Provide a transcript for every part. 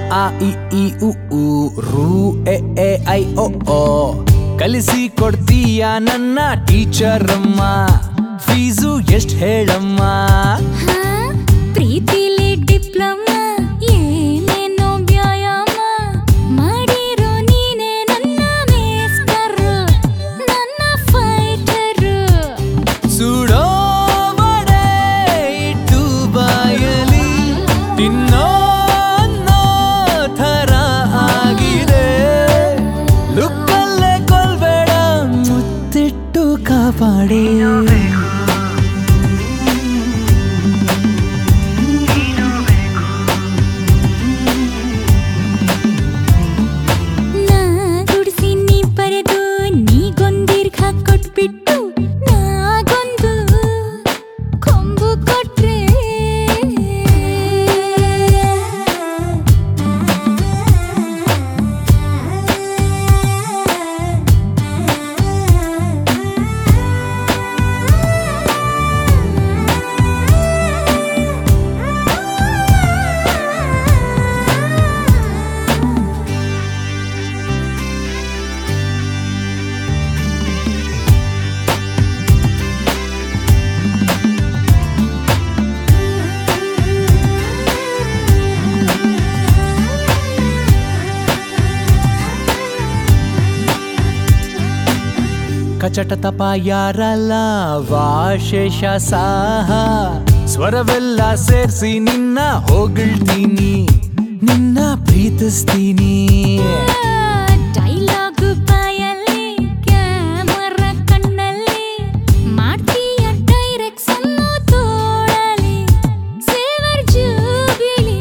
ಆ ಇ ಈ ಉ ಊ ರು ಎ ಎ ಐ ಒ ಓ ಕಲಿಸಿ ಕೊಡ್ತೀಯ ನನ್ನ ಟೀಚರ್ ಅಮ್ಮ ಫೀಸು ಎಷ್ಟ್ ಹೇಳಮ್ಮ ಹಾ, ಪ್ರೀತಿಲಿ ಡಿಪ್ಲೊಮಾ ಏನೇನೋ ವ್ಯಾಯಾಮ ಮಾಡಿರೋ ನೀನೆ ನನ್ನ ಮೇಸ್ಟರ್ ನನ್ನ ಫೈಟರ್ ಸುಡೋ ವಡೆ ಇಟ್ಟು ಬಾಯಲಿ ತಿನ್ನೋ ಅನ್ನೋ ಥರ ಆಗಿದೆ ಲುಕ್ಕಲ್ಲೇ ಕೊಲ್ಬೇಡ ಮುತ್ತಿಟ್ಟು ಕಾಪಾಡಿ ನಾ ಗುಡಿಸಿ ನೀ ಬರೆದು ನೀಗೊಂದೀರ್ಘ ಕೊಟ್ಬಿಟ್ಟು ನಾಗೊಂದು ಕೊಂಬು ಕೊಟ್ರೆ ಕಚಟ ತಪ ಯಾರಲ್ಲ ವಾಶೇಷ ಸಾಹ ಸ್ವರವೆಲ್ಲ ಸೇರ್ಸಿ ನಿನ್ನ ಹೊಗಳ್ತೀನಿ ನಿನ್ನ ಪ್ರೀತಿಸ್ತೀನಿ ಡೈಲಾಗು ಬಾಯಲ್ಲಿ ಕ್ಯಾಮರಾ ಕಣ್ಣಲ್ಲಿ ಮಾಡ್ತೀಯ ಡೈರೆಕ್ಷನ್ ತೋಳಲಿ ಸೇವರ್ ಜೂಬಿಲಿ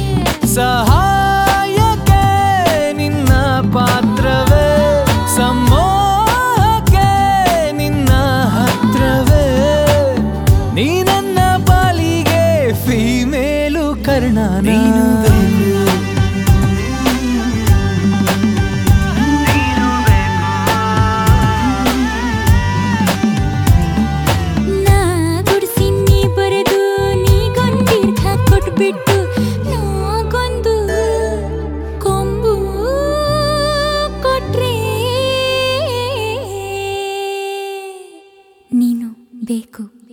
ಸಹಾಯಕ್ಕೆ ನಿನ್ನ ಪಾತ್ರವೇ ಸಮೋಹಕ್ಕೆ ನಿನ್ನ ಹತ್ರವೇ ನೀ ನನ್ನ ಪಾಲಿಗೆ ಫೀಮೇಲು ಕರ್ಣ ನೀನು ನಾ ಗುಡಿಸಿ ನೀ ಬರೆದು ನೀಗೊಂದೀರ್ಘ ಕೊಟ್ಬಿಟ್ಟು ನಾಗೊಂದು ಕೊಂಬು ಕೊಟ್ರೆ ನೀನು ಬೇಕು